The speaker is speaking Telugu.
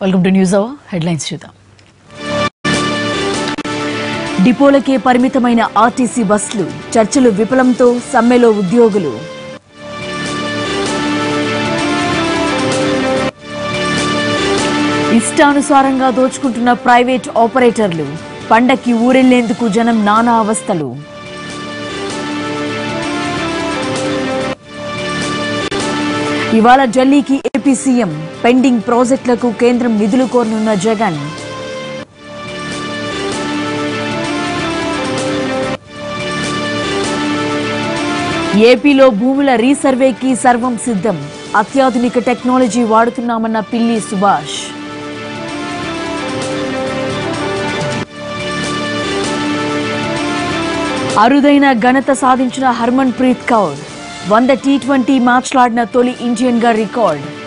welcome to news hour headlines చూద్దాం డిపోలకే పరిమితమైన ఆర్టీసీ బస్సులు చర్చలు విఫలంతో సమ్మెలో ఉద్యోగులు ఇష్టానుసారంగా దోచుకుంటున్న ప్రైవేట్ ఆపరేటర్లు పండక్కి ఊరెళ్లేందుకు జనం నానా అవస్థలు ఇవాళ ఢిల్లీకి ఏపీ సీఎం పెండింగ్ ప్రాజెక్టులకు కేంద్రం నిధులు కోరనున్న జగన్ ఏపీలో భూముల రీసర్వేకి సర్వం సిద్ధం అత్యాధునిక టెక్నాలజీ వాడుతున్నామన్న పిల్లి సుభాష్ అరుదైన ఘనత సాధించిన హర్మన్ ప్రీత్ కౌర్ వంద టీ ట్వంటీ మ్యాచ్లాడిన తొలి ఇండియన్ గా రికార్డ్